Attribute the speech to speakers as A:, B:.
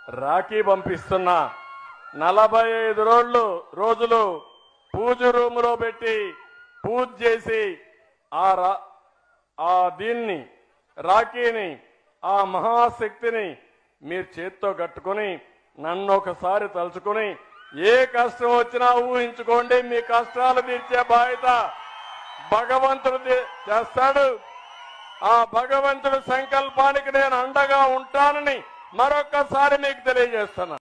A: రాఖీ పంపిస్తున్నా నలభై ఐదు రోజులు రోజులు పూజ రూములో పెట్టి పూజ చేసి ఆ రా ఆ దీన్ని రాఖీని ఆ మహాశక్తిని మీరు చేత్తో కట్టుకొని నన్ను ఒకసారి తలుచుకొని ఏ కష్టం వచ్చినా ఊహించుకోండి మీ కష్టాలు తీర్చే బాధ్యత భగవంతుడు ది- చేస్తాడు ఆ భగవంతుడి సంకల్పానికి నేను అండగా ఉంటానని మరొక్కసారి మీకు తెలియజేస్తున్నా